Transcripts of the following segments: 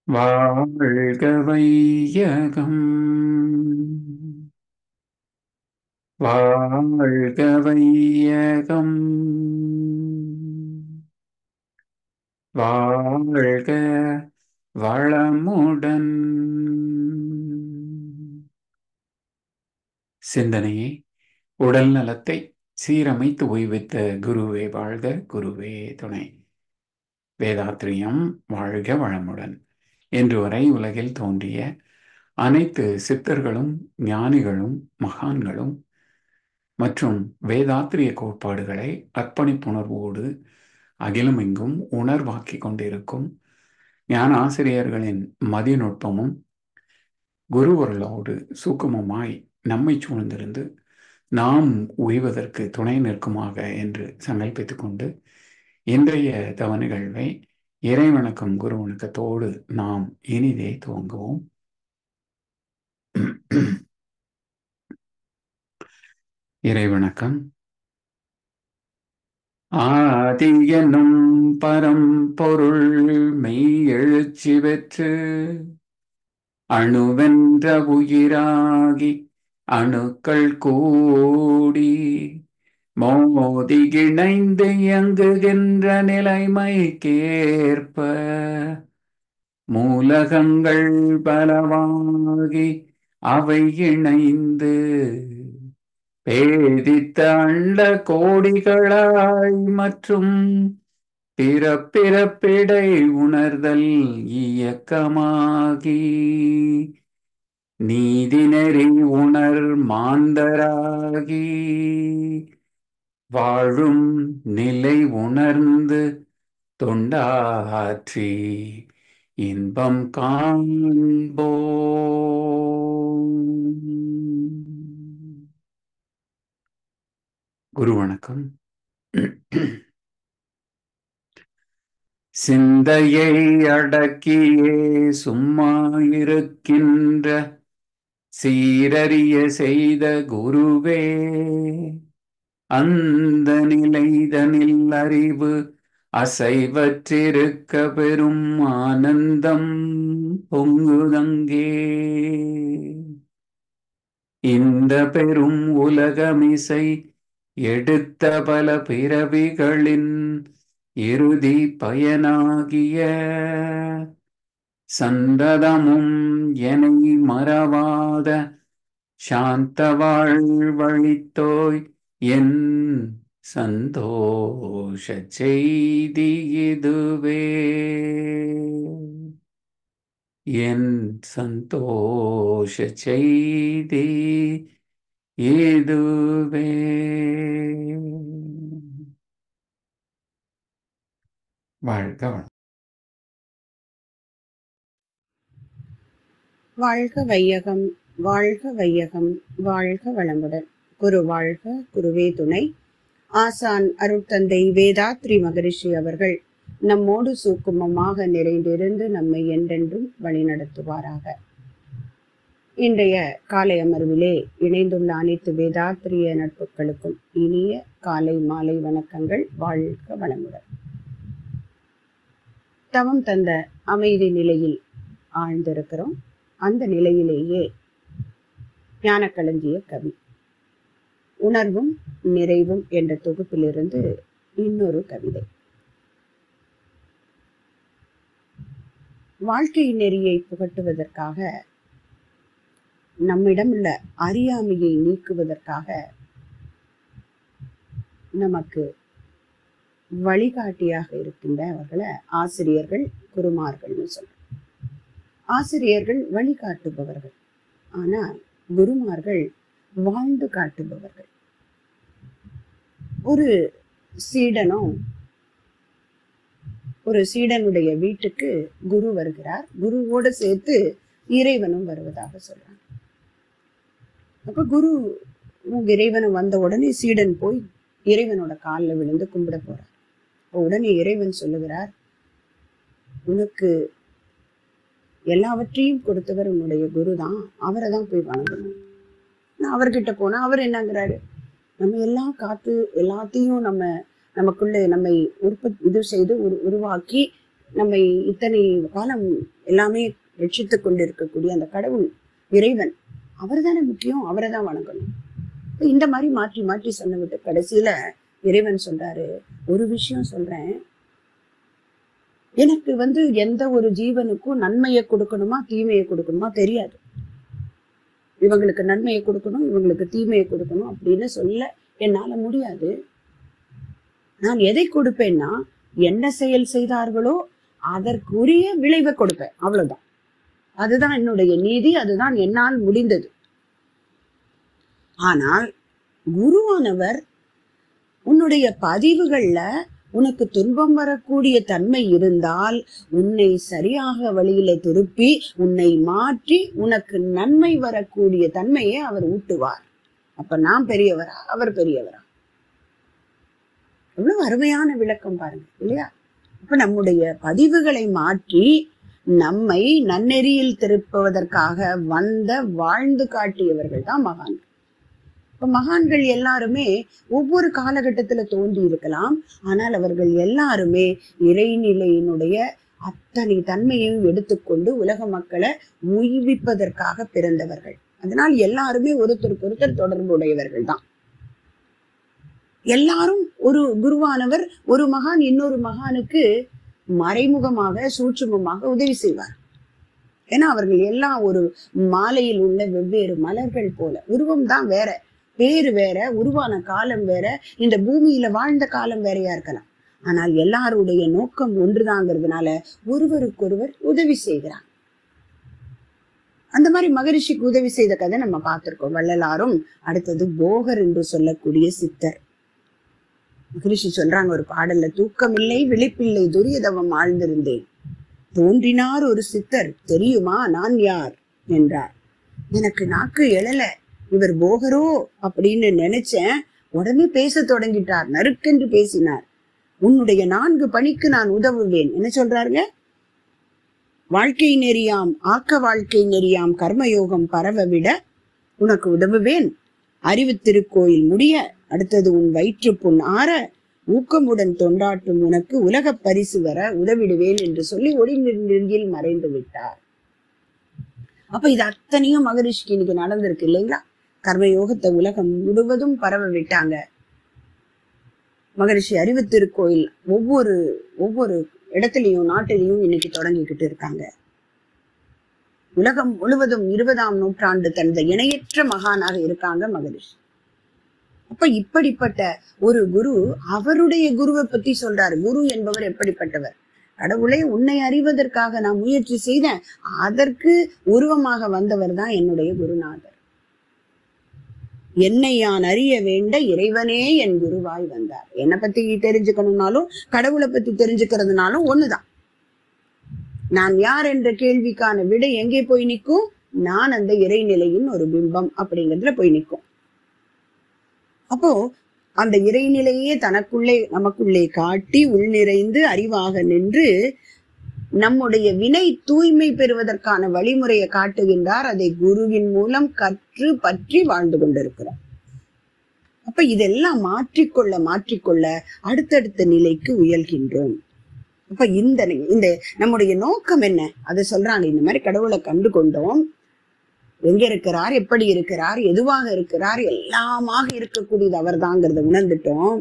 வாழ்க வையகம் வாழ்க வையகம் வாழ்க வளமுடன் சிந்தனையை உடல் நலத்தை சீரமைத்து ஓய்வித்த குருவே வாழ்க குருவே துணை வேதாத்ரியம் வாழ்க வளமுடன் என்று வரை உலகில் தோன்றிய அனைத்து சித்தர்களும் ஞானிகளும் மகான்களும் மற்றும் வேதாத்திரிய கோட்பாடுகளை அர்ப்பணிப்புணர்வோடு அகிலமெங்கும் உணர்வாக்கி கொண்டிருக்கும் ஞான ஆசிரியர்களின் மதிநுட்பமும் குருவர்களோடு சூக்குமமாய் நம்மை சூழ்ந்திருந்து நாம் உய்வதற்கு துணை நிற்குமாக என்று சங்கல்பித்துக் கொண்டு இன்றைய தவ நிகழ்வை இறைவணக்கம் குரு வணக்கத்தோடு நாம் இனிதே துவங்குவோம் இறைவணக்கம் ஆதி என்னும் பரம்பொருள் மெய் எழுச்சி பெற்று அணுவென்ற உயிராகி அணுக்கள் கூடி மோதி இணைந்து இயங்குகின்ற நிலைமைக்கேற்ப மூலகங்கள் பலவாகி அவை இணைந்து பேதித்த அண்ட கோடிகளாய் மற்றும் பிறப்பிறப்பிடை உணர்தல் இயக்கமாகி நீதிநெறி உணர் மாந்தராகி வாழும் நிலை உணர்ந்து தொண்டாற்றி இன்பம் காண்போ குரு வணக்கம் சிந்தையை அடக்கியே சும்மா இருக்கின்ற சீரறிய செய்த குருவே அந்த நிலைதனில் அறிவு அசைவற்றிருக்க பெரும் ஆனந்தம் பொங்குதங்கே இந்த பெரும் உலகமிசை எடுத்த பல பிறவிகளின் இறுதி பயனாகிய சந்ததமும் எனை மறவாத சாந்த வாழ்வழித்தோய் என் சந்தோஷ செய்தி இதுவே என் சந்தோஷ செய்தி இதுவே வாழ்க வளம் வாழ்க வையகம் வாழ்க வையகம் வாழ்க வளமுடன் குரு வாழ்க குருவே துணை ஆசான் அருட்தந்தை வேதாத்ரி மகரிஷி அவர்கள் நம்மோடு சூக்குமமாக நிறைந்திருந்து நம்மை என்றென்றும் வழிநடத்துவாராக இன்றைய காலை அமர்விலே இணைந்துள்ள அனைத்து வேதாத்திரிய நட்புகளுக்கும் இனிய காலை மாலை வணக்கங்கள் வாழ்க வளமுடன் தவம் தந்த அமைதி நிலையில் ஆழ்ந்திருக்கிறோம் அந்த நிலையிலேயே ஞானக்களஞ்சிய கவி உணர்வும் நிறைவும் என்ற தொகுப்பிலிருந்து இன்னொரு கவிதை வாழ்க்கை நெறியை புகட்டுவதற்காக நம்மிடம் உள்ள அறியாமையை நீக்குவதற்காக நமக்கு வழிகாட்டியாக இருக்கின்றவர்களை ஆசிரியர்கள் குருமார்கள்னு சொல்றோம் ஆசிரியர்கள் வழிகாட்டுபவர்கள் ஆனால் குருமார்கள் வாழ்ந்து காட்டுபவர்கள் ஒரு சீடனும் ஒரு சீடனுடைய வீட்டுக்கு குரு வருகிறார் குருவோடு சேர்த்து இறைவனும் வருவதாக சொல்றாங்க அப்ப குரு உங்க இறைவனும் வந்த உடனே சீடன் போய் இறைவனோட காலில் விழுந்து கும்பிட போறார் உடனே இறைவன் சொல்லுகிறார் உனக்கு எல்லாவற்றையும் கொடுத்தவர் உன்னுடைய குரு தான் அவரை தான் போய் வணங்கணும் நான் அவர்கிட்ட போனா அவர் என்னங்கிறாரு நம்ம எல்லாம் காத்து எல்லாத்தையும் நம்ம நமக்குள்ள நம்மை உற்பத்தி இது செய்து ஒரு உருவாக்கி நம்மை இத்தனை காலம் எல்லாமே ரட்சித்துக் கொண்டிருக்கக்கூடிய அந்த கடவுள் இறைவன் அவர் தானே முக்கியம் அவரை தான் வணங்கணும் இப்ப இந்த மாதிரி மாற்றி மாற்றி சொன்ன விட்டு கடைசியில இறைவன் சொல்றாரு ஒரு விஷயம் சொல்றேன் எனக்கு வந்து எந்த ஒரு ஜீவனுக்கும் நன்மையை கொடுக்கணுமா தீமையை கொடுக்கணுமா தெரியாது இவங்களுக்கு நன்மையை கொடுக்கணும் இவங்களுக்கு தீமையை கொடுக்கணும் அப்படின்னு சொல்ல என்னால முடியாது நான் எதை கொடுப்பேன்னா என்ன செயல் செய்தார்களோ அதற்குரிய விளைவை கொடுப்பேன் அவ்வளவுதான் அதுதான் என்னுடைய நீதி அதுதான் என்னால் முடிந்தது ஆனால் குருவானவர் உன்னுடைய பதிவுகள்ல உனக்கு துன்பம் வரக்கூடிய தன்மை இருந்தால் உன்னை சரியாக வழியில திருப்பி உன்னை மாற்றி உனக்கு நன்மை வரக்கூடிய தன்மையை அவர் ஊட்டுவார் அப்ப நான் பெரியவரா அவர் பெரியவரா எவ்வளவு அருமையான விளக்கம் பாருங்க இல்லையா அப்ப நம்முடைய பதிவுகளை மாற்றி நம்மை நன்னெறியில் திருப்புவதற்காக வந்த வாழ்ந்து காட்டியவர்கள் தான் மகான் இப்ப மகான்கள் எல்லாருமே ஒவ்வொரு காலகட்டத்துல தோன்றி இருக்கலாம் ஆனால் அவர்கள் எல்லாருமே இறைநிலையினுடைய அத்தனை தன்மையையும் எடுத்துக்கொண்டு உலக மக்களை உய்விப்பதற்காக பிறந்தவர்கள் அதனால் எல்லாருமே ஒருத்தருக்கு ஒருத்தர் தொடர்புடையவர்கள் தான் எல்லாரும் ஒரு குருவானவர் ஒரு மகான் இன்னொரு மகானுக்கு மறைமுகமாக சூட்சுமமாக உதவி செய்வார் ஏன்னா அவர்கள் எல்லாம் ஒரு மாலையில் உள்ள வெவ்வேறு மலர்கள் போல உருவம் தான் வேற பேரு வேற உருவான காலம் வேற இந்த பூமியில வாழ்ந்த காலம் வேறையா இருக்கலாம் ஆனால் எல்லாருடைய நோக்கம் ஒன்றுதாங்கிறதுனால ஒருவருக்கொருவர் உதவி செய்கிறாங்க அந்த மாதிரி மகரிஷிக்கு உதவி செய்த கதை நம்ம பார்த்திருக்கோம் வள்ளலாரும் அடுத்தது போகர் என்று சொல்லக்கூடிய சித்தர் மகரிஷி சொல்றாங்க ஒரு பாடல்ல தூக்கமில்லை விழிப்பில்லை துரியதவம் ஆழ்ந்திருந்தேன் தோன்றினார் ஒரு சித்தர் தெரியுமா நான் யார் என்றார் எனக்கு நாக்கு எழல இவர் போகரோ அப்படின்னு நினைச்சேன் உடனே பேச தொடங்கிட்டார் நறுக்கென்று பேசினார் உன்னுடைய நான்கு பணிக்கு நான் உதவுவேன் என்ன சொல்றாருங்க வாழ்க்கை நெறியாம் ஆக்க வாழ்க்கை நெறியாம் கர்மயோகம் பரவ விட உனக்கு உதவுவேன் அறிவு திருக்கோயில் முடிய அடுத்தது உன் வயிற்று புண் ஆற ஊக்கமுடன் தொண்டாட்டும் உனக்கு உலக பரிசு வர உதவிடுவேன் என்று சொல்லி ஒளி நெருங்கில் மறைந்து விட்டார் அப்ப இது அத்தனையும் மகரிஷிக்கு இன்னைக்கு நடந்திருக்கு இல்லைங்களா கர்மயோகத்தை உலகம் முழுவதும் பரவ விட்டாங்க மகரிஷி அறிவு திருக்கோயில் ஒவ்வொரு ஒவ்வொரு இடத்துலயும் நாட்டிலையும் இன்னைக்கு தொடங்கிக்கிட்டு இருக்காங்க உலகம் முழுவதும் இருபதாம் நூற்றாண்டு தந்த இணையற்ற மகானாக இருக்காங்க மகரிஷி அப்ப இப்படிப்பட்ட ஒரு குரு அவருடைய குருவை பத்தி சொல்றாரு குரு என்பவர் எப்படிப்பட்டவர் கடவுளை உன்னை அறிவதற்காக நான் முயற்சி செய்தேன் அதற்கு உருவமாக வந்தவர் தான் என்னுடைய குருநாதர் என்னை யான் அறிய வேண்ட இறைவனே என் குருவாய் வந்தார் என்னை பத்தி தெரிஞ்சுக்கணும்னாலும் கடவுளை பத்தி தெரிஞ்சுக்கிறதுனாலும் ஒண்ணுதான் நான் யார் என்ற கேள்விக்கான விடை எங்கே போய் நிற்கும் நான் அந்த இறைநிலையின் ஒரு பிம்பம் அப்படிங்கிறதுல போய் நிற்கும் அப்போ அந்த இறைநிலையே தனக்குள்ளே நமக்குள்ளே காட்டி உள்நிறைந்து அறிவாக நின்று நம்முடைய வினை தூய்மை பெறுவதற்கான வழிமுறையை காட்டுகின்றார் அதை குருவின் மூலம் கற்று பற்றி வாழ்ந்து கொண்டிருக்கிறோம் அப்ப இதெல்லாம் மாற்றிக்கொள்ள மாற்றிக்கொள்ள அடுத்தடுத்த நிலைக்கு உயல்கின்றோம் அப்ப இந்த இந்த நம்முடைய நோக்கம் என்ன அதை சொல்றாங்க இந்த மாதிரி கடவுளை கண்டு கொண்டோம் எங்க இருக்கிறார் எப்படி இருக்கிறார் எதுவாக இருக்கிறார் எல்லாமாக இருக்கக்கூடியது அவர்தாங்கிறத உணர்ந்துட்டோம்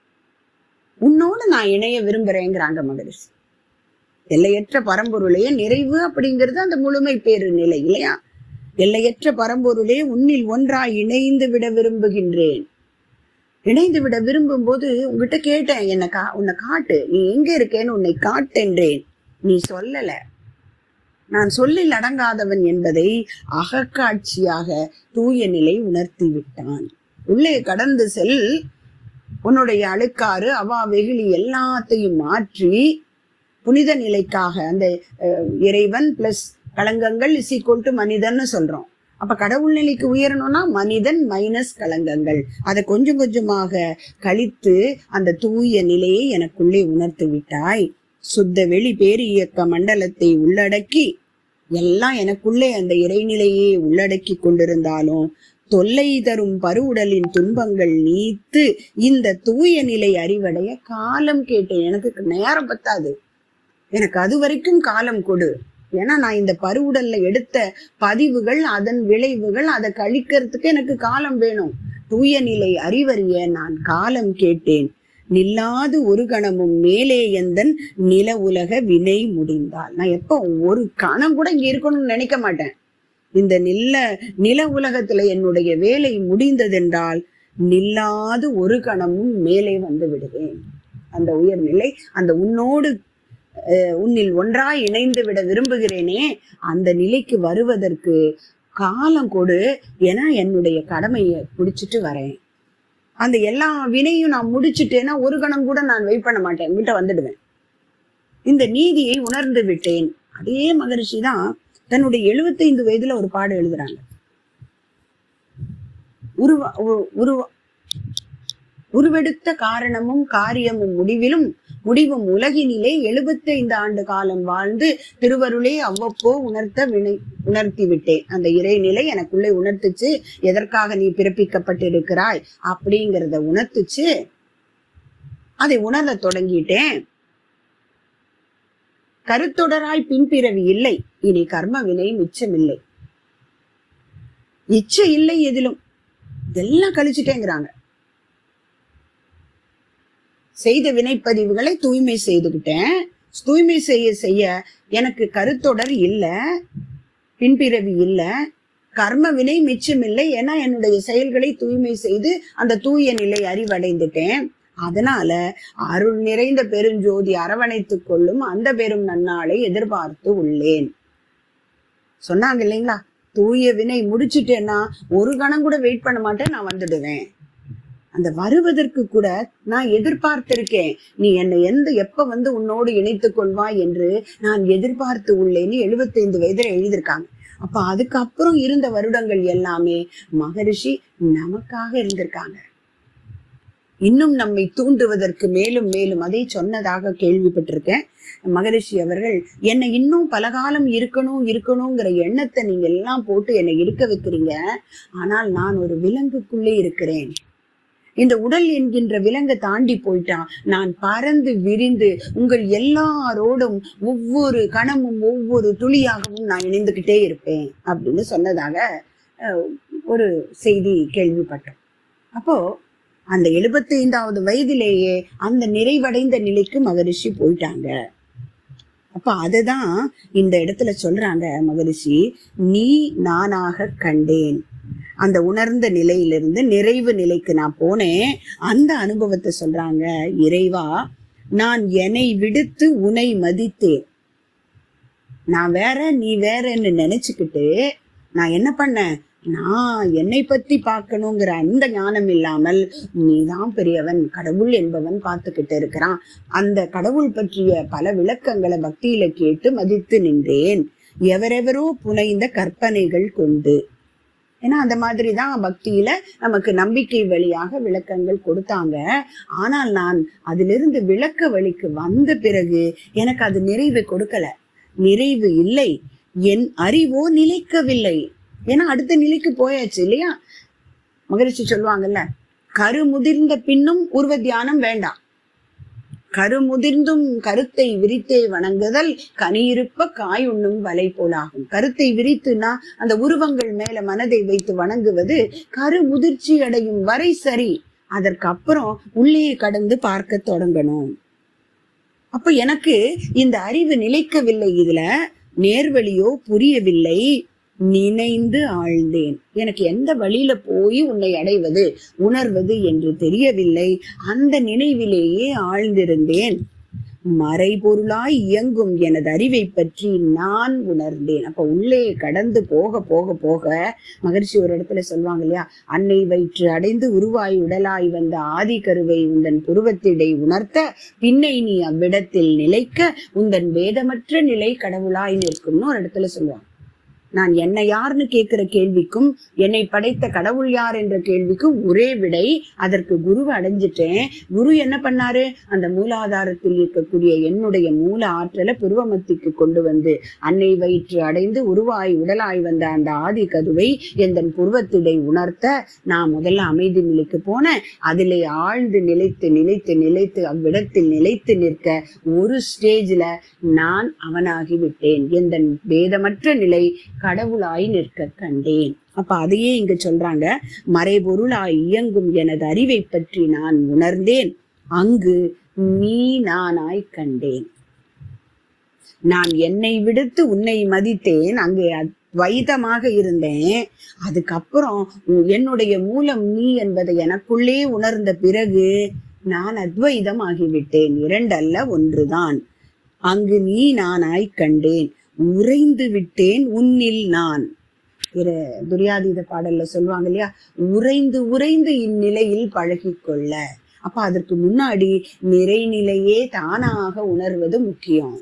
உன்னோடு நான் இணைய விரும்புறேங்கிறாங்க மகரிஷி எல்லையற்ற பரம்பொருளையே நிறைவு அப்படிங்கிறது அந்த முழுமை பேரு நிலை இல்லையா எல்லையற்ற பரம்பொருளே உன்னில் ஒன்றாய் இணைந்து விட விரும்புகின்றேன் இணைந்து விட விரும்பும் போது உங்ககிட்ட கேட்டேன் என்ன கா உன்னை காட்டு நீ எங்க இருக்கேன்னு உன்னை காட்டென்றேன் நீ சொல்லல நான் சொல்லில் அடங்காதவன் என்பதை அகக்காட்சியாக தூய நிலை உணர்த்தி விட்டான் உள்ளே கடந்து செல் உன்னுடைய அழுக்காறு அவா வெகுளி எல்லாத்தையும் மாற்றி புனித நிலைக்காக அந்த அஹ், இறைவன் பிளஸ் களங்கங்கள் இஸ் ஈக்குவல் டு மனிதன்னு சொல்றோம் அப்ப கடவுள் நிலைக்கு உயரணும்னா மனிதன் மைனஸ் களங்கங்கள் அதை கொஞ்சம் கொஞ்சமாக கழித்து அந்த தூய நிலையை எனக்குள்ளே உணர்த்து விட்டாய் சுத்த வெளி பேரு இயக்க மண்டலத்தை உள்ளடக்கி எல்லாம் எனக்குள்ளே அந்த இறைநிலையே உள்ளடக்கி கொண்டிருந்தாலும் தொல்லை தரும் பருவுடலின் துன்பங்கள் நீத்து இந்த தூய நிலை அறிவடைய காலம் கேட்டேன் எனக்கு நேரம் பத்தாது எனக்கு அது வரைக்கும் காலம் கொடு ஏன்னா நான் இந்த பருவுடல்ல எடுத்த பதிவுகள் அதன் விளைவுகள் அதை கழிக்கிறதுக்கு எனக்கு காலம் வேணும் தூய நிலை அறிவறிய நான் காலம் கேட்டேன் நில்லாது ஒரு கணமும் மேலே எந்தன் நில உலக வினை முடிந்தால் நான் எப்போ ஒரு கணம் கூட இங்க இருக்கணும்னு நினைக்க மாட்டேன் இந்த நில நில உலகத்துல என்னுடைய வேலை முடிந்ததென்றால் நில்லாது ஒரு கணமும் மேலே வந்து விடுவேன் அந்த உயர்நிலை அந்த உன்னோடு அஹ், உன்னில் ஒன்றாய் இணைந்து விட விரும்புகிறேனே அந்த நிலைக்கு வருவதற்கு காலம் கொடு ஏன்னா என்னுடைய கடமையை முடிச்சிட்டு வரேன் அந்த எல்லா வினையும் நான் முடிச்சிட்டேன்னா ஒரு கணம் கூட நான் வெயிட் பண்ண மாட்டேன் வீட்டை வந்துடுவேன் இந்த நீதியை உணர்ந்து விட்டேன் அதே மகரிஷி தான் தன்னுடைய எழுபத்தைந்து வயதுல ஒரு பாடம் எழுதுறாங்க உருவ உ- உருவ உருவெடுத்த காரணமும் காரியமும் முடிவிலும் முடிவும் உலகினிலே எழுபத்தைந்து ஆண்டு காலம் வாழ்ந்து திருவருளே அவ்வப்போ உணர்த்த வினை உணர்த்தி விட்டேன் அந்த இறைநிலை எனக்குள்ளே உணர்த்துச்சு எதற்காக நீ பிறப்பிக்கப்பட்டிருக்கிறாய் அப்படிங்கிறத உணர்த்துச்சு அதை உணர தொடங்கிட்டேன் கருத்தொடராய் பின்பிறவி இல்லை இனி கர்ம வினை மிச்சமில்லை இச்சை இல்லை எதிலும் இதெல்லாம் கழிச்சுட்டேங்கிறாங்க செய்த வினைப்பதிவுகளை தூய்மை செய்துகிட்டேன் தூய்மை செய்ய செய்ய எனக்கு கருத்தொடர் இல்ல பின்பிறவி இல்ல கர்ம வினை மிச்சம் இல்லை ஏன்னா என்னுடைய செயல்களை தூய்மை செய்து அந்த தூய நிலை அறிவடைந்துட்டேன் அதனால அருள் நிறைந்த பெருஞ்சோதி அரவணைத்துக் கொள்ளும் அந்த பெரும் நன்னாளை எதிர்பார்த்து உள்ளேன் சொன்னாங்க இல்லைங்களா தூய வினை முடிச்சிட்டேன்னா ஒரு கணம் கூட வெயிட் பண்ண மாட்டேன் நான் வந்துடுவேன் அந்த வருவதற்கு கூட நான் எதிர்பார்த்திருக்கேன் நீ என்னை எந்த எப்ப வந்து உன்னோடு இணைத்துக் கொள்வாய் என்று நான் எதிர்பார்த்து உள்ளேன்னு எழுபத்தைந்து வயதுல எழுதியிருக்காங்க அப்ப அதுக்கப்புறம் இருந்த வருடங்கள் எல்லாமே மகரிஷி நமக்காக இருந்திருக்காங்க இன்னும் நம்மை தூண்டுவதற்கு மேலும் மேலும் அதை சொன்னதாக கேள்விப்பட்டிருக்கேன் மகரிஷி அவர்கள் என்னை இன்னும் பலகாலம் இருக்கணும் இருக்கணுங்கிற எண்ணத்தை நீங்க எல்லாம் போட்டு என்னை இருக்க வைக்கிறீங்க ஆனால் நான் ஒரு விலங்குக்குள்ளே இருக்கிறேன் இந்த உடல் என்கின்ற விலங்கை தாண்டி போயிட்டான் நான் பறந்து விரிந்து உங்கள் எல்லாரோடும் ஒவ்வொரு கணமும் ஒவ்வொரு துளியாகவும் நான் இணைந்துகிட்டே இருப்பேன் அப்படின்னு சொன்னதாக அஹ், ஒரு செய்தி கேள்விப்பட்டோம் அப்போ அந்த எழுபத்தைந்தாவது வயதிலேயே அந்த நிறைவடைந்த நிலைக்கு மகரிஷி போயிட்டாங்க அப்ப அதுதான் இந்த இடத்துல சொல்றாங்க மகரிஷி நீ நானாக கண்டேன் அந்த உணர்ந்த நிலையிலிருந்து நிறைவு நிலைக்கு நான் போனேன் அந்த அனுபவத்தை சொல்றாங்க இறைவா நான் என்னை விடுத்து உனை மதித்தேன் நான் வேற நீ வேறன்னு நினைச்சுக்கிட்டு நான் என்ன பண்ணேன் நான் என்னை பத்தி பார்க்கணுங்கிற அந்த ஞானம் இல்லாமல் நீதான் பெரியவன் கடவுள் என்பவன் பார்த்துக்கிட்டு இருக்கிறான் அந்த கடவுள் பற்றிய பல விளக்கங்களை பக்தியில கேட்டு மதித்து நின்றேன் எவரெவரோ புனைந்த கற்பனைகள் கொண்டு ஏன்னா அந்த மாதிரி தான் பக்தியில நமக்கு நம்பிக்கை வழியாக விளக்கங்கள் கொடுத்தாங்க ஆனால் நான் அதிலிருந்து விளக்க வழிக்கு வந்த பிறகு எனக்கு அது நிறைவு கொடுக்கல நிறைவு இல்லை என் அறிவோ நிலைக்கவில்லை ஏன்னா அடுத்த நிலைக்கு போயாச்சு இல்லையா மகிழ்ச்சி சொல்லுவாங்கல்ல கரு முதிர்ந்த பின்னும் உருவ தியானம் வேண்டாம் கரு முதிர்ந்தும் கருத்தை விரித்தே வணங்குதல் கனியிருப்ப காய் உண்ணும் வலை போலாகும் கருத்தை விரித்துனா அந்த உருவங்கள் மேல மனதை வைத்து வணங்குவது கரு முதிர்ச்சி அடையும் வரை சரி அதற்கு அப்புறம் உள்ளே கடந்து பார்க்க தொடங்கணும் அப்ப எனக்கு இந்த அறிவு நிலைக்கவில்லை இதுல நேர்வழியோ புரியவில்லை நினைந்து ஆழ்ந்தேன் எனக்கு எந்த வழியில போய் உன்னை அடைவது உணர்வது என்று தெரியவில்லை அந்த நினைவிலேயே ஆழ்ந்திருந்தேன் மறைபொருளாய் இயங்கும் எனது அறிவை பற்றி நான் உணர்ந்தேன் அப்ப உள்ளே கடந்து போக போக போக மகர்ஷி ஒரு இடத்துல சொல்லுவாங்க இல்லையா அன்னை வயிற்று அடைந்து உருவாய் உடலாய் வந்த ஆதி கருவை உந்தன் புருவத்திடை உணர்த்த பின்னை நீ அவ்விடத்தில் நிலைக்க உந்தன் வேதமற்ற நிலை கடவுளாய் நிற்கும்னு ஒரு இடத்துல சொல்லுவாங்க நான் என்ன யாருன்னு கேட்கிற கேள்விக்கும் என்னை படைத்த கடவுள் யார் என்ற கேள்விக்கும் ஒரே விடை அதற்கு குருவை அடைஞ்சிட்டேன் குரு என்ன பண்ணாரு அந்த மூலாதாரத்தில் இருக்கக்கூடிய என்னுடைய மூல ஆற்றலை புருவமத்திக்கு கொண்டு வந்து அன்னை வயிற்று அடைந்து உருவாய் உடலாய் வந்த அந்த ஆதி கதுவை எந்த புருவத்திடை உணர்த்த நான் முதல்ல அமைதி நிலைக்கு போனேன் அதிலே ஆழ்ந்து நிலைத்து நிலைத்து நிலைத்து அவ்விடத்தில் நிலைத்து நிற்க ஒரு ஸ்டேஜ்ல நான் அவனாகி விட்டேன் எந்த பேதமற்ற நிலை கடவுளாய் நிற்க கண்டேன் அப்ப அதையே இங்க சொல்றாங்க மறைபொருளாய் இயங்கும் எனது அறிவை பற்றி நான் உணர்ந்தேன் அங்கு நீ நானாய் கண்டேன் நான் என்னை விடுத்து உன்னை மதித்தேன் அங்கே வைதமாக இருந்தேன் அதுக்கப்புறம் உ- என்னுடைய மூலம் நீ என்பதை எனக்குள்ளே உணர்ந்த பிறகு நான் அத்வைதம் ஆகிவிட்டேன் இரண்டல்ல ஒன்றுதான் அங்கு நீ நானாய் கண்டேன் உறைந்து விட்டேன் உன்னில் நான் இரு துரியாதீத பாடல்ல சொல்லுவாங்க இல்லையா உறைந்து உறைந்து இந்நிலையில் பழகிக்கொள்ள அப்ப அதற்கு முன்னாடி நிறைநிலையே தானாக உணர்வது முக்கியம்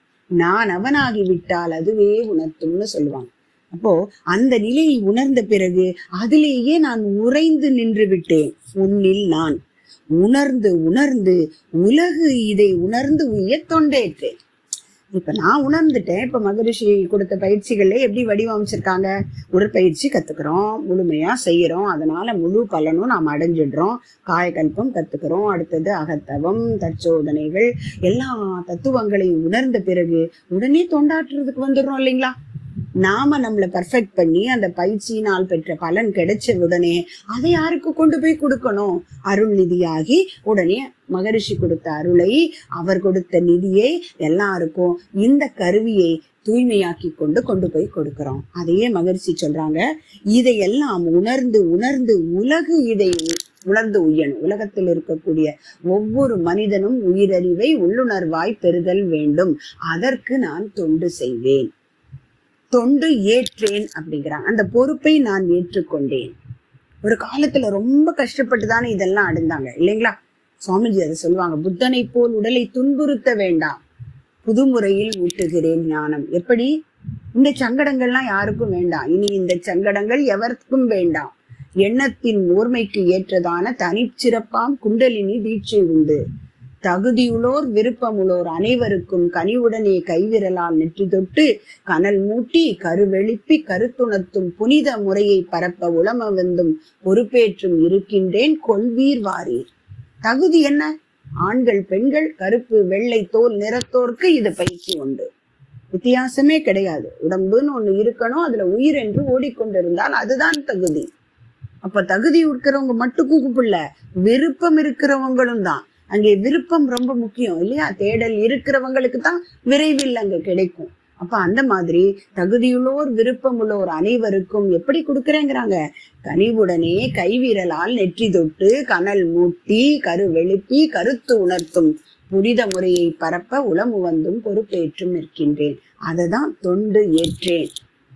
நான் அவனாகி விட்டால் அதுவே உணர்த்தும்னு சொல்லுவாங்க அப்போ அந்த நிலையை உணர்ந்த பிறகு அதிலேயே நான் உறைந்து நின்று விட்டேன் உன்னில் நான் உணர்ந்து உணர்ந்து உலகு இதை உணர்ந்து உய்ய தொண்டேற்றேன் இப்ப நான் உணர்ந்துட்டேன் இப்ப மகரிஷி கொடுத்த பயிற்சிகள்ல எப்படி வடிவமைச்சிருக்காங்க உடற்பயிற்சி கத்துக்கிறோம் முழுமையா செய்யறோம் அதனால முழு பலனும் நாம் அடைஞ்சிடுறோம் காயகல்பம் கத்துக்கிறோம் அடுத்தது அகத்தவம் தற்சோதனைகள் எல்லா தத்துவங்களையும் உணர்ந்த பிறகு உடனே தொண்டாற்றுறதுக்கு வந்துடுறோம் இல்லைங்களா நாம நம்மளை பர்ஃபெக்ட் பண்ணி அந்த பயிற்சியினால் பெற்ற பலன் கிடைச்ச உடனே அதை யாருக்கு கொண்டு போய் கொடுக்கணும் அருள் நிதியாகி உடனே மகரிஷி கொடுத்த அருளை அவர் கொடுத்த நிதியை எல்லாருக்கும் இந்த கருவியை தூய்மையாக்கி கொண்டு கொண்டு போய் கொடுக்கிறோம் அதையே மகரிஷி சொல்றாங்க இதையெல்லாம் உணர்ந்து உணர்ந்து உலகு இதை உணர்ந்து உய்யணும் உலகத்தில் இருக்கக்கூடிய ஒவ்வொரு மனிதனும் உயிரறிவை உள்ளுணர்வாய் பெறுதல் வேண்டும் அதற்கு நான் தொண்டு செய்வேன் தொண்டு ஏற்றேன் அப்படிங்கிறாங்க அந்த பொறுப்பை நான் ஏற்றுக்கொண்டேன் ஒரு காலத்துல ரொம்ப கஷ்டப்பட்டு தானே இதெல்லாம் அடைந்தாங்க இல்லைங்களா சுவாமிஜி அதை சொல்லுவாங்க புத்தனை போல் உடலை துன்புறுத்த வேண்டாம் புதுமுறையில் ஊட்டுகிறேன் ஞானம் எப்படி இந்த சங்கடங்கள்லாம் யாருக்கும் வேண்டாம் இனி இந்த சங்கடங்கள் எவருக்கும் வேண்டாம் எண்ணத்தின் ஓர்மைக்கு ஏற்றதான தனிச்சிறப்பாம் குண்டலினி தீட்சை உண்டு தகுதியுள்ளோர் விருப்பமுள்ளோர் அனைவருக்கும் கனிவுடனே கைவிரலால் நெற்றி தொட்டு கனல் மூட்டி கருவெளிப்பி கருத்துணர்த்தும் புனித முறையை பரப்ப உளம வந்தும் பொறுப்பேற்றும் இருக்கின்றேன் கொள்வீர் வாரீர் தகுதி என்ன ஆண்கள் பெண்கள் கருப்பு வெள்ளை தோல் நிறத்தோர்க்கு இது பயிற்சி உண்டு வித்தியாசமே கிடையாது உடம்புன்னு ஒண்ணு இருக்கணும் அதுல உயிர் என்று ஓடிக்கொண்டிருந்தால் அதுதான் தகுதி அப்ப தகுதி இருக்கிறவங்க மட்டும் கூப்பிடல விருப்பம் இருக்கிறவங்களும் தான் அங்கே விருப்பம் ரொம்ப முக்கியம் இல்லையா தேடல் இருக்கிறவங்களுக்கு தான் விரைவில் அங்க கிடைக்கும் அப்ப அந்த மாதிரி தகுதியுள்ளோர் விருப்பமுள்ளோர் அனைவருக்கும் எப்படி கொடுக்குறேங்கிறாங்க கனிவுடனே கைவிரலால் நெற்றி தொட்டு கனல் மூட்டி கரு வெளுப்பி கருத்து உணர்த்தும் புனித முறையை பரப்ப உளமு வந்தும் பொறுப்பேற்றும் இருக்கின்றேன் அததான் தொண்டு ஏற்றேன்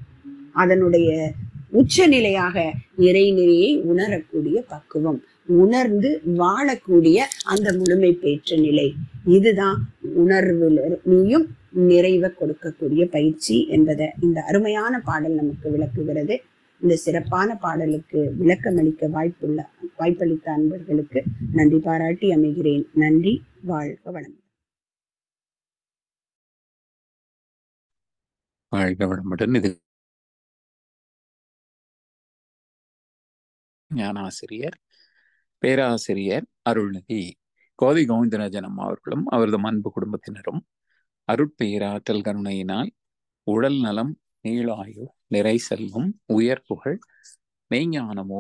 அதனுடைய உச்சநிலையாக இறைநெறியை உணரக்கூடிய பக்குவம் உணர்ந்து வாழக்கூடிய அந்த முழுமை பெற்ற நிலை இதுதான் உணர்விலையும் நிறைவை கொடுக்கக்கூடிய பயிற்சி என்பதை இந்த அருமையான பாடல் நமக்கு விளக்குகிறது இந்த சிறப்பான பாடலுக்கு விளக்கமளிக்க வாய்ப்புள்ள வாய்ப்பளித்த அன்பர்களுக்கு நன்றி பாராட்டி அமைகிறேன் நன்றி வாழ்க வளம் வாழ்க வளமுடன் இது ஞானாசிரியர் பேராசிரியர் அருள்நிதி கோதை கோவிந்தராஜன் அம்மா அவர்களும் அவரது அன்பு குடும்பத்தினரும் அருட்பேராற்றல் கருணையினால் உடல் நலம் நீளாயு நிறை செல்வம் உயர் புகழ் மெய்ஞானமோ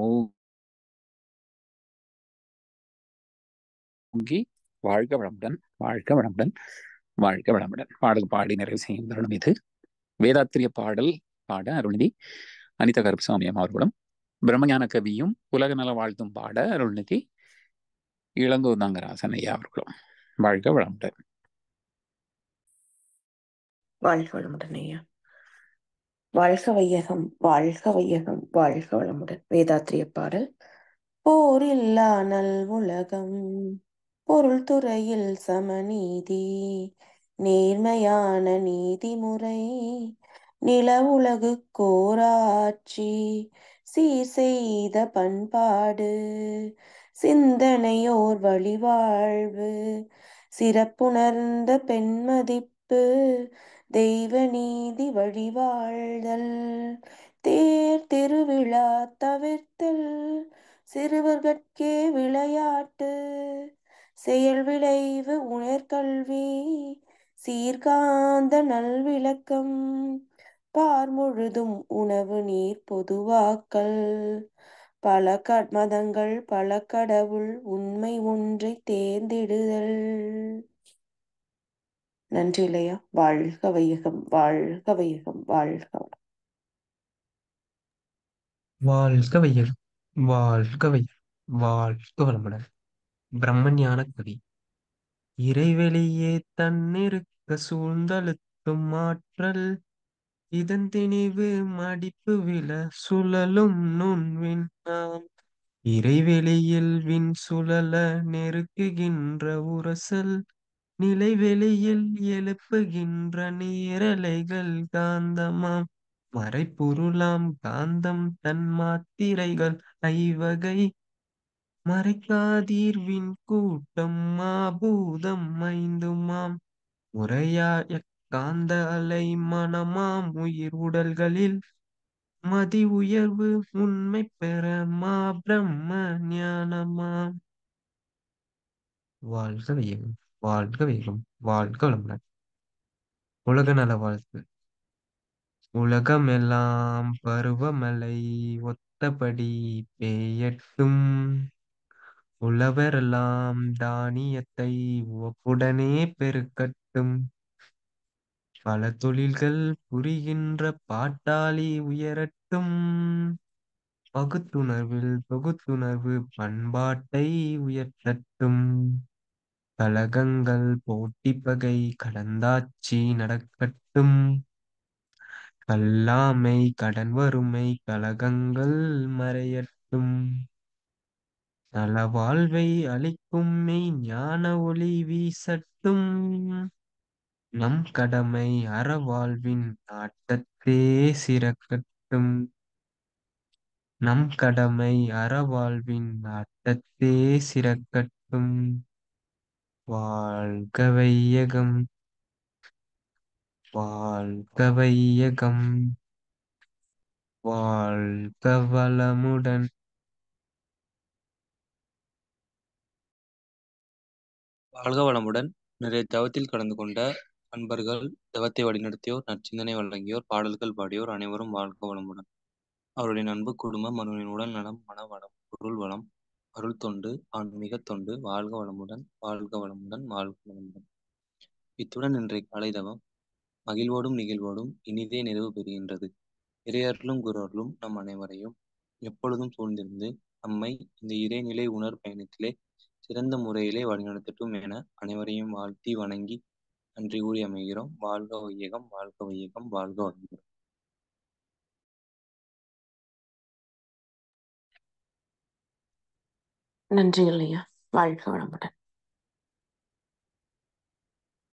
ஓங்கி வாழ்க வளமுடன் வாழ்க வளமுடன் வாழ்க வளமுடன் பாடல் பாடி நிறைவு செய்யும் தருணம் இது வேதாத்திரிய பாடல் பாட அருள்நிதி அனிதா கருப்பசாமி அம்மா அவர்களும் பிரம்மஞான கவியும் உலக நல வாழ்த்தும் பாட அருள்நிதி இளங்கோதாங்கராசன் ஐயா அவர்களும் வாழ்க வளமுடன் வாழ்க வளமுடன் ஐயா வாழ்க வையகம் வாழ்க வையகம் வாழ்க வளமுடன் வேதாத்திரிய பாடல் போரில்லா நல் உலகம் பொருள் துறையில் சமநீதி நேர்மையான நீதிமுறை நில உலகு கோராட்சி சீர் செய்த பண்பாடு சிந்தனையோர் வழிவாழ்வு சிறப்புணர்ந்த பெண்மதிப்பு தெய்வ நீதி வழிவாழ்தல் தேர் திருவிழா தவிர்த்தல் சிறுவர்கட்கே விளையாட்டு செயல் விளைவு உணர்கல்வி சீர்காந்த நல்விளக்கம் பார் முழுதும் உணவு நீர் பொதுவாக்கல் பல க- மதங்கள் பல கடவுள் உண்மை ஒன்றை தேர்ந்திடுதல் நன்றி இல்லையா வாழ்க வையகம் வாழ்க வையகம் வாழ்க வளம். வாழ்க வையகம் வாழ்க வையகம் வாழ்க வளமுடன் பிரம்மஞான கவி இறைவெளியே தன்னிருக்க சூழ்ந்தழுத்தும் ஆற்றல் இதன் திணிவு மடிப்பு விழ சுழலும் நுண்விண் நாம் இறைவெளியில் விண் சுழல நெருக்குகின்ற உரசல் நிலைவெளியில் எழுப்புகின்ற நேரலைகள் காந்தமாம் மறைப்பொருளாம் காந்தம் தன் மாத்திரைகள் ஐவகை மறைக்காதீர்வின் கூட்டம் மாபூதம் ஐந்துமாம் முறையாய காந்த அலை மனமாம் உயிர் உடல்களில் மதி உயர்வு உண்மை பெற மா பிரம்ம ஞானமாம் வாழ்க வையகம் வாழ்க வையகம் வாழ்க வளமுடன் உலக நல வாழ்த்து உலகமெல்லாம் பருவமழை ஒத்தபடி பெய்யட்டும் உழவரெல்லாம் தானியத்தை உவப்புடனே பெருக்கட்டும் பல தொழில்கள் புரிகின்ற பாட்டாளி உயரட்டும் பகுத்துணர்வில் தொகுத்துணர்வு பண்பாட்டை உயர்த்தட்டும் கலகங்கள் போட்டி பகை கடந்தாட்சி நடக்கட்டும் கல்லாமை கடன் வறுமை கலகங்கள் மறையட்டும் நல வாழ்வை அளிக்கும் மெய் ஞான ஒளி வீசட்டும் நம் கடமை அறவாழ்வின் நாட்டத்தே சிறக்கட்டும் நம் கடமை அறவாழ்வின் நாட்டத்தே சிறக்கட்டும் வாழ்க வையகம் வாழ்க வையகம் வாழ்க வளமுடன் வாழ்க வளமுடன் நிறைய தவத்தில் கலந்து கொண்ட அன்பர்கள் தவத்தை வழிநடத்தியோர் நற்சிந்தனை வழங்கியோர் பாடல்கள் பாடியோர் அனைவரும் வாழ்க வளமுடன் அவர்களின் அன்பு குடும்பம் அவர்களின் உடல் நலம் மன வளம் பொருள் வளம் அருள் தொண்டு ஆன்மீக தொண்டு வாழ்க வளமுடன் வாழ்க வளமுடன் வாழ்க வளமுடன் இத்துடன் இன்றைய காலை தவம் மகிழ்வோடும் நிகழ்வோடும் இனிதே நிறைவு பெறுகின்றது இறையர்களும் குருவர்களும் நம் அனைவரையும் எப்பொழுதும் சூழ்ந்திருந்து நம்மை இந்த இறைநிலை உணர் பயணத்திலே சிறந்த முறையிலே வழிநடத்தட்டும் என அனைவரையும் வாழ்த்தி வணங்கி நன்றி கூறி அமைகிறோம் வாழ்க வையகம் வாழ்க வையகம் வாழ்க வளமுடன் நன்றி இல்லையா வாழ்க வளமுடன்